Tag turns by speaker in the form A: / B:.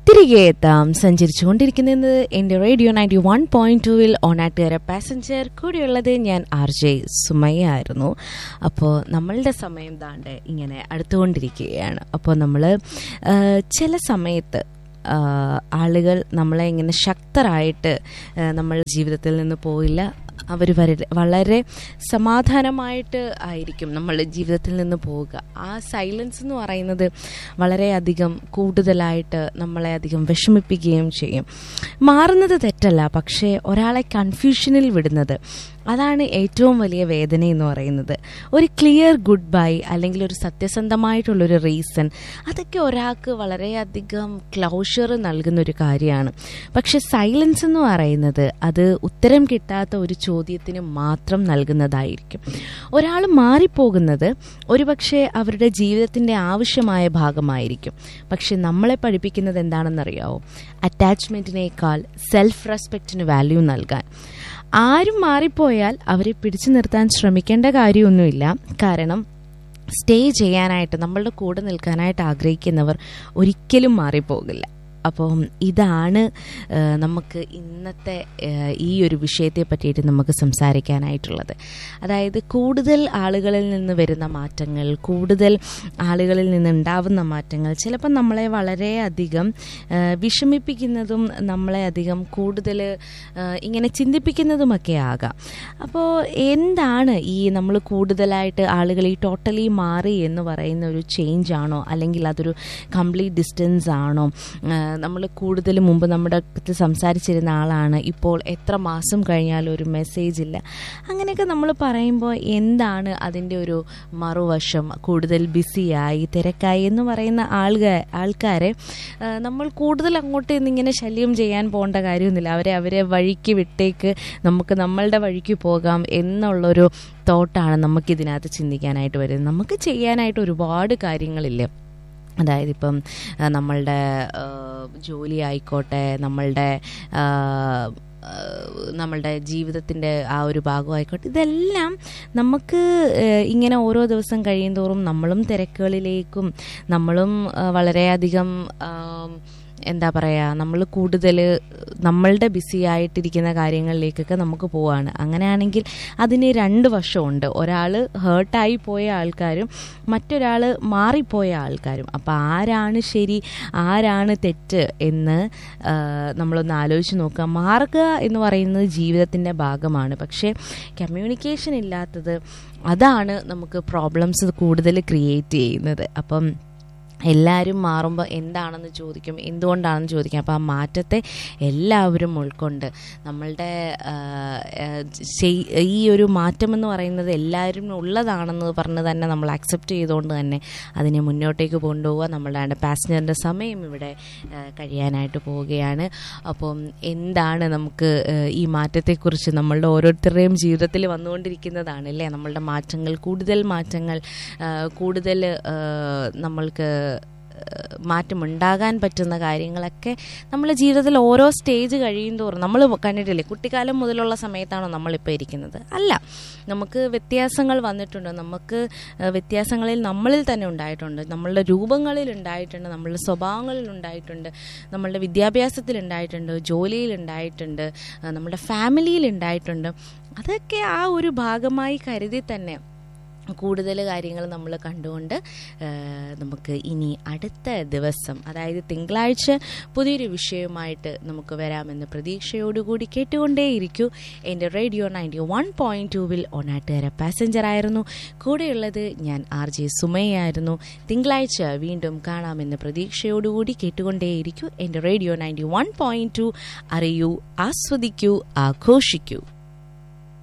A: തിരികെ എത്താം സഞ്ചരിച്ചുകൊണ്ടിരിക്കുന്നത് എൻ്റെ റേഡിയോ നയൻറ്റി വൺ പോയിന്റ് ടുവിൽ ഓണാട്ടുകാര പാസഞ്ചർ കൂടെയുള്ളത് ഞാൻ ആർ ജെ സുമയ്യ ആയിരുന്നു അപ്പോൾ നമ്മളുടെ സമയം താണ്ട് ഇങ്ങനെ അടുത്തുകൊണ്ടിരിക്കുകയാണ് അപ്പോൾ നമ്മൾ ചില സമയത്ത് ആ, ആളുകൾ നമ്മളെ ഇങ്ങനെ ശക്തരായിട്ട് ആ, നമ്മൾ ജീവിതത്തിൽ നിന്ന് പോയില്ല അവർ വളരെ സമാധാനമായിട്ട് ആയിരിക്കും നമ്മളുടെ ജീവിതത്തിൽ നിന്ന് പോവുക ആ സൈലൻസ് എന്ന് പറയുന്നത് വളരെയധികം കൂടുതലായിട്ട് നമ്മളെ അധികം വിഷമിപ്പിക്കുകയും ചെയ്യും മാറുന്നത് തെറ്റല്ല പക്ഷേ ഒരാളെ കൺഫ്യൂഷനിൽ വിടുന്നത് അതാണ് ഏറ്റവും വലിയ വേദന എന്ന് പറയുന്നത് ഒരു ക്ലിയർ ഗുഡ് ബൈ അല്ലെങ്കിൽ ഒരു സത്യസന്ധമായിട്ടുള്ളൊരു റീസൺ അതൊക്കെ ഒരാൾക്ക് വളരെയധികം ക്ലോഷർ നൽകുന്ന ഒരു കാര്യമാണ് പക്ഷെ സൈലൻസ് എന്ന് പറയുന്നത് അത് ഉത്തരം കിട്ടാത്ത ഒരു ചോദ്യത്തിന് മാത്രം നൽകുന്നതായിരിക്കും ഒരാൾ മാറിപ്പോകുന്നത് ഒരുപക്ഷെ അവരുടെ ജീവിതത്തിൻ്റെ ആവശ്യമായ ഭാഗമായിരിക്കും പക്ഷെ നമ്മളെ പഠിപ്പിക്കുന്നത് എന്താണെന്നറിയാവോ അറ്റാച്ച്മെൻറ്റിനേക്കാൾ സെൽഫ് റെസ്പെക്റ്റിന് വാല്യൂ നൽകാൻ ആരും മാറിപ്പോയാൽ അവരെ പിടിച്ചു നിർത്താൻ ശ്രമിക്കേണ്ട കാര്യമൊന്നുമില്ല കാരണം സ്റ്റേ ചെയ്യാനായിട്ട് നമ്മളുടെ കൂടെ നിൽക്കാനായിട്ട് ആഗ്രഹിക്കുന്നവർ ഒരിക്കലും മാറിപ്പോകില്ല അപ്പം ഇതാണ് ആ, നമുക്ക് ഇന്നത്തെ ആ, ഈ ഒരു വിഷയത്തെ പറ്റിയിട്ട് നമുക്ക് സംസാരിക്കാനായിട്ടുള്ളത് അതായത് കൂടുതൽ ആളുകളിൽ നിന്ന് വരുന്ന മാറ്റങ്ങൾ കൂടുതൽ ആളുകളിൽ നിന്ന് ഉണ്ടാവുന്ന മാറ്റങ്ങൾ ചിലപ്പോൾ നമ്മളെ വളരെയധികം ആ, വിഷമിപ്പിക്കുന്നതും നമ്മളെ അധികം കൂടുതൽ ആ, ഇങ്ങനെ ചിന്തിപ്പിക്കുന്നതുമൊക്കെ ആകാം അപ്പോൾ എന്താണ് ഈ നമ്മൾ കൂടുതലായിട്ട് ആളുകൾ ഈ ടോട്ടലി മാറി എന്ന് പറയുന്ന ഒരു ചേഞ്ച് ആണോ അല്ലെങ്കിൽ അതൊരു കംപ്ലീറ്റ് ഡിസ്റ്റൻസ് ആണോ നമ്മൾ കൂടുതൽ മുമ്പ് നമ്മുടെ അടുത്ത് സംസാരിച്ചിരുന്ന ആളാണ് ഇപ്പോൾ എത്ര മാസം കഴിഞ്ഞാലും ഒരു മെസ്സേജ് ഇല്ല അങ്ങനെയൊക്കെ നമ്മൾ പറയുമ്പോൾ എന്താണ് അതിൻ്റെ ഒരു മറുവശം കൂടുതൽ ബിസിയായി തിരക്കായി എന്ന് പറയുന്ന ആളുക ആൾക്കാരെ ആ, നമ്മൾ കൂടുതൽ അങ്ങോട്ട് ഇന്നിങ്ങനെ ശല്യം ചെയ്യാൻ പോകേണ്ട കാര്യമൊന്നുമില്ല അവരെ അവരെ വഴിക്ക് വിട്ടേക്ക് നമുക്ക് നമ്മളുടെ വഴിക്ക് പോകാം എന്നുള്ളൊരു തോട്ടാണ് നമുക്കിതിനകത്ത് ചിന്തിക്കാനായിട്ട് വരുന്നത് നമുക്ക് ചെയ്യാനായിട്ട് ഒരുപാട് കാര്യങ്ങളില്ലേ അതായത് ഇപ്പം ആ, നമ്മളുടെ ആ, ജോലി ആയിക്കോട്ടെ നമ്മളുടെ ആ, ആ, നമ്മളുടെ ജീവിതത്തിൻ്റെ ആ ഒരു ഭാഗമായിക്കോട്ടെ ഇതെല്ലാം നമുക്ക് ആ, ഇങ്ങനെ ഓരോ ദിവസം കഴിയുന്തോറും നമ്മളും തിരക്കുകളിലേക്കും നമ്മളും ആ, വളരെയധികം ആ, എന്താ പറയുക നമ്മൾ കൂടുതൽ നമ്മളുടെ ബിസി ആയിട്ടിരിക്കുന്ന കാര്യങ്ങളിലേക്കൊക്കെ നമുക്ക് പോവാണ് അങ്ങനെയാണെങ്കിൽ അതിന് രണ്ട് വശമുണ്ട് ഒരാൾ ഹേർട്ടായി പോയ ആൾക്കാരും മറ്റൊരാൾ മാറിപ്പോയ ആൾക്കാരും അപ്പോൾ ആരാണ് ശരി ആരാണ് തെറ്റ് എന്ന് ആ, നമ്മളൊന്ന് ആലോചിച്ച് നോക്കുക മാറുക എന്ന് പറയുന്നത് ജീവിതത്തിൻ്റെ ഭാഗമാണ് പക്ഷേ കമ്മ്യൂണിക്കേഷൻ ഇല്ലാത്തത് അതാണ് നമുക്ക് പ്രോബ്ലംസ് കൂടുതൽ ക്രിയേറ്റ് ചെയ്യുന്നത് അപ്പം എല്ലാവരും മാറുമ്പോൾ എന്താണെന്ന് ചോദിക്കും എന്തുകൊണ്ടാണെന്ന് ചോദിക്കും അപ്പോൾ ആ മാറ്റത്തെ എല്ലാവരും ഉൾക്കൊണ്ട് നമ്മളുടെ ആ, ആ, ചെയ്- ഈ ഒരു മാറ്റം എന്ന് പറയുന്നത് എല്ലാവരും ഉള്ളതാണെന്ന് പറഞ്ഞ് തന്നെ നമ്മൾ അക്സെപ്റ്റ് ചെയ്തുകൊണ്ട് തന്നെ അതിനെ മുന്നോട്ടേക്ക് കൊണ്ടുപോവുക നമ്മളുടെ പാസഞ്ചറിൻ്റെ സമയം ഇവിടെ ആ, കഴിയാനായിട്ട് പോവുകയാണ് അപ്പം എന്താണ് നമുക്ക് ആ, ഈ മാറ്റത്തെക്കുറിച്ച് നമ്മളുടെ ഓരോരുത്തരുടെയും ജീവിതത്തിൽ വന്നുകൊണ്ടിരിക്കുന്നതാണ് അല്ലേ നമ്മളുടെ മാറ്റങ്ങൾ കൂടുതൽ മാറ്റങ്ങൾ ആ, കൂടുതൽ ആ, നമ്മൾക്ക് ഏഹ് മാറ്റമുണ്ടാകാൻ പറ്റുന്ന കാര്യങ്ങളൊക്കെ നമ്മളെ ജീവിതത്തിൽ ഓരോ സ്റ്റേജ് കഴിയും തോറും നമ്മൾ കണ്ടിട്ടില്ലേ കുട്ടിക്കാലം മുതലുള്ള സമയത്താണോ നമ്മളിപ്പോൾ ഇരിക്കുന്നത് അല്ല നമുക്ക് വ്യത്യാസങ്ങൾ വന്നിട്ടുണ്ട് നമുക്ക് ഏഹ് വ്യത്യാസങ്ങളിൽ നമ്മളിൽ തന്നെ ഉണ്ടായിട്ടുണ്ട് നമ്മളുടെ രൂപങ്ങളിൽ ഉണ്ടായിട്ടുണ്ട് നമ്മളുടെ സ്വഭാവങ്ങളിൽ ഉണ്ടായിട്ടുണ്ട് നമ്മളുടെ വിദ്യാഭ്യാസത്തിൽ ഉണ്ടായിട്ടുണ്ട് ജോലിയിൽ ഉണ്ടായിട്ടുണ്ട് ഏഹ് നമ്മുടെ ഫാമിലിയിൽ ഉണ്ടായിട്ടുണ്ട് അതൊക്കെ ആ ഒരു ഭാഗമായി കരുതി തന്നെ കൂടുതൽ കാര്യങ്ങൾ നമ്മൾ കണ്ടുകൊണ്ട് ആ, നമുക്ക് ഇനി അടുത്ത ദിവസം അതായത് തിങ്കളാഴ്ച പുതിയൊരു വിഷയവുമായിട്ട് നമുക്ക് വരാമെന്ന് പ്രതീക്ഷയോടുകൂടി കേട്ടുകൊണ്ടേയിരിക്കൂ എൻ്റെ റേഡിയോ നയൻറ്റി വൺ പോയിൻറ്റ് ടൂവിൽ ഒനാട്ടുകാര പാസഞ്ചർ ആയിരുന്നു കൂടെയുള്ളത് ഞാൻ ആർ ജെ സുമയായിരുന്നു തിങ്കളാഴ്ച വീണ്ടും കാണാമെന്ന് പ്രതീക്ഷയോടുകൂടി കേട്ടുകൊണ്ടേയിരിക്കൂ എൻ്റെ radio ninety one point two അറിയൂ ആസ്വദിക്കൂ ആഘോഷിക്കൂ